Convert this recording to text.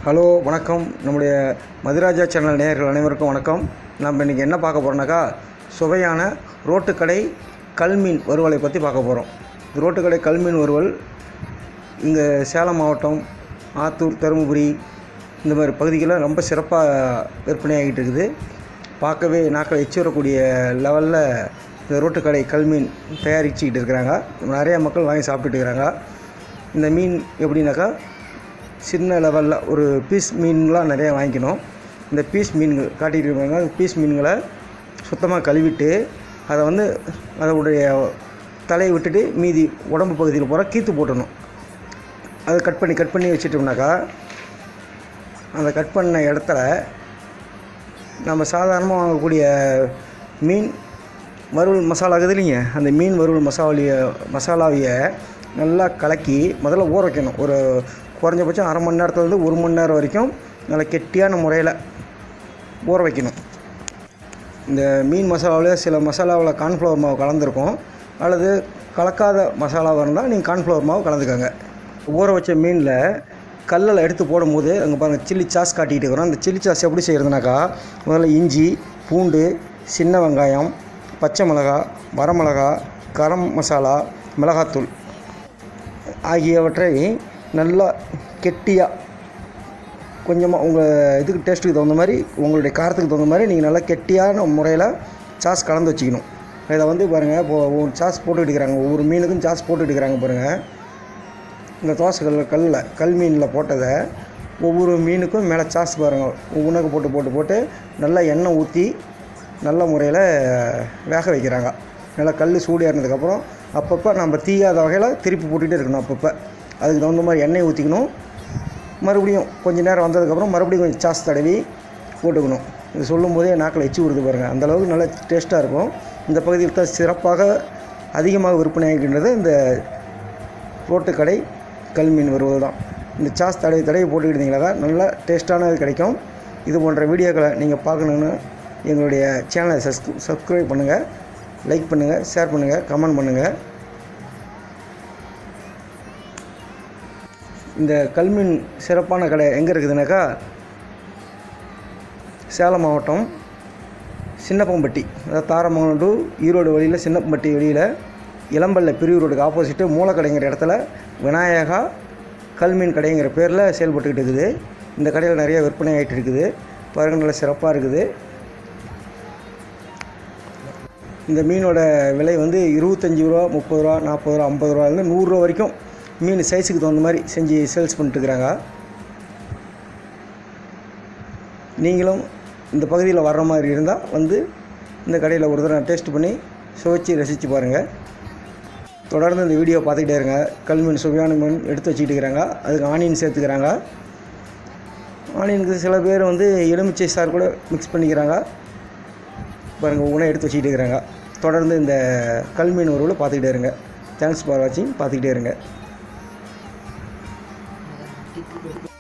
hello வணக்கம் நம்முடைய மதுராஜா channel நேயர்கள் அனைவருக்கும் வணக்கம் நம்ம இன்றைக்கி என்ன பார்க்க போகிறோம்னாக்கா சுவையான ரோட்டுக்கடை கல்மீன் வறுவலை பற்றி பார்க்க போகிறோம் ரோட்டுக்கடை கல்மீன் வறுவல் இங்கே சேலம் மாவட்டம் ஆத்தூர் தருமபுரி இந்த மாதிரி பகுதிகளில் ரொம்ப சிறப்பாக விற்பனையாகிட்டு இருக்குது பார்க்கவே நாக்கில் எச்சி வரக்கூடிய லெவலில் இந்த ரோட்டுக்கடை கல்மீன் தயாரிச்சுக்கிட்டு இருக்கிறாங்க நிறைய மக்கள் வாங்கி சாப்பிட்டுட்டு இருக்கிறாங்க இந்த மீன் எப்படின்னாக்கா சின்ன லெவலில் ஒரு பீஸ் மீன்லாம் நிறைய வாங்கிக்கணும் இந்த பீஸ் மீன்கள் காட்டிகிட்டு இருப்பாங்க பீஸ் மீன்களை சுத்தமாக கழுவிட்டு அதை வந்து அதோடைய தலையை விட்டுட்டு மீதி உடம்பு பகுதியில் பூரா கீத்து போட்டணும் அதை கட் பண்ணி கட் பண்ணி வச்சிட்டோம்னாக்கா அந்த கட் பண்ண இடத்துல நம்ம சாதாரணமாக வாங்கக்கூடிய மீன் வறுவல் மசாலா இருக்குது இல்லைங்க அந்த மீன் வறுவல் மசாலிய மசாலாவிய நல்லா கலக்கி முதல்ல ஊற வைக்கணும் ஒரு குறைஞ்சபட்சம் அரை மணி நேரத்துலேருந்து ஒரு மணி நேரம் வரைக்கும் நல்லா கெட்டியான முறையில் ஊற வைக்கணும் இந்த மீன் மசாலாவில் சில மசாலாவில் கார்ன்ஃப்ளவர் மாவு கலந்துருக்கும் அல்லது கலக்காத மசாலாவாக இருந்தால் நீங்கள் கார்ன்ஃப்ளவர் மாவு கலந்துக்கோங்க ஊற வச்ச மீனில் கல்லில் எடுத்து போடும்போது அங்கே பாருங்கள் சில்லி சாஸ் காட்டிகிட்டு இருக்கிறோம் அந்த சில்லி சாஸ் எப்படி செய்கிறதுனாக்கா முதல்ல இஞ்சி பூண்டு சின்ன வெங்காயம் பச்சை மிளகா வரமிளகா கரம் மசாலா மிளகாத்தூள் ஆகியவற்றை நல்லா கெட்டியாக கொஞ்சமாக உங்கள் இதுக்கு டேஸ்ட்டுக்கு தகுந்த மாதிரி உங்களுடைய காரத்துக்கு தகுந்த மாதிரி நீங்கள் நல்லா கெட்டியான முறையில் சாஸ் கலந்து வச்சுக்கணும் இதை வந்து பாருங்கள் இப்போ ஒரு சாஸ் போட்டுக்கிட்டு இருக்கிறாங்க ஒவ்வொரு மீனுக்கும் சாஸ் போட்டுக்கிட்டு இருக்கிறாங்க பாருங்கள் இந்த தோசை கல் கல்லில் கல் மீனில் போட்டதை ஒவ்வொரு மீனுக்கும் மேலே சாஸ் பாருங்கள் ஒவ்வொன்றுக்கு போட்டு போட்டு போட்டு நல்லா எண்ணெய் ஊற்றி நல்ல முறையில் வேக வைக்கிறாங்க நல்லா கல் சூடு ஏறினதுக்கப்புறம் அப்பப்போ நம்ம தீயாத வகையில் திருப்பி போட்டுகிட்டே இருக்கணும் அப்பப்போ அதுக்கு தகுந்த மாதிரி எண்ணெய் ஊற்றிக்கணும் மறுபடியும் கொஞ்ச நேரம் வந்ததுக்கப்புறம் மறுபடியும் கொஞ்சம் சாஸ் தடவி போட்டுக்கணும் இது சொல்லும்போதே நாக்கில் எச்சி விடுது பாருங்கள் அந்தளவுக்கு நல்லா டேஸ்ட்டாக இருக்கும் இந்த பகுதியில் தான் சிறப்பாக அதிகமாக விற்பனை ஆகின்றது இந்த ரோட்டுக்கடை கல்மீன் வருவது தான் இந்த சாஸ் தடவி தடவி போட்டுக்கிட்டீங்களா நல்லா டேஸ்ட்டானது கிடைக்கும் இது போன்ற வீடியோக்களை நீங்கள் பார்க்கணுன்னு எங்களுடைய சேனலை சப்ஸ்க் சப்ஸ்கிரைப் பண்ணுங்கள் லைக் பண்ணுங்கள் ஷேர் பண்ணுங்கள் கமெண்ட் பண்ணுங்கள் இந்த கல்மீன் சிறப்பான கடை எங்கே இருக்குதுனாக்கா சேலம் மாவட்டம் சின்னப்பம்பட்டி அதாவது தாரமங்கலம் டு ஈரோடு வழியில் சின்னப்பம்பட்டி வழியில் இளம்பல்ல பிரிவு ரோடுக்கு ஆப்போசிட்டு மூலக்கடைங்கிற இடத்துல விநாயகா கல்மீன் கடைங்கிற பேரில் செயல்பட்டுக்கிட்டு இருக்குது இந்த கடையில் நிறைய விற்பனை ஆகிட்டு இருக்குது பாருங்கள் நல்லா சிறப்பாக இருக்குது இந்த மீனோட விலை வந்து இருபத்தஞ்சி ரூபா முப்பது ரூபா நாற்பது ரூபா ஐம்பது ரூபாலேருந்து நூறுரூவா வரைக்கும் மீன் சைஸுக்கு தகுந்த மாதிரி செஞ்சு சேல்ஸ் பண்ணிட்டுருக்குறாங்க நீங்களும் இந்த பகுதியில் வர்ற மாதிரி இருந்தால் வந்து இந்த கடையில் ஒரு தடவை டேஸ்ட் பண்ணி சுவைச்சு ரசித்து பாருங்கள் தொடர்ந்து இந்த வீடியோ பார்த்துக்கிட்டே இருங்க கல்மீன் சுவையான மீன் எடுத்து வச்சுக்கிட்டு இருக்கிறாங்க அதுக்கு ஆனியன் சேர்த்துக்கிறாங்க ஆனியனுக்கு சில பேர் வந்து எலுமிச்சை சார் கூட மிக்ஸ் பண்ணிக்கிறாங்க பாருங்கள் உணவு எடுத்து வச்சுக்கிட்டு இருக்கிறாங்க தொடர்ந்து இந்த கல்மீன் உறவில் பார்த்துக்கிட்டே இருங்க தேங்க்ஸ் ஃபார் வாட்சிங் பார்த்துக்கிட்டே இருங்க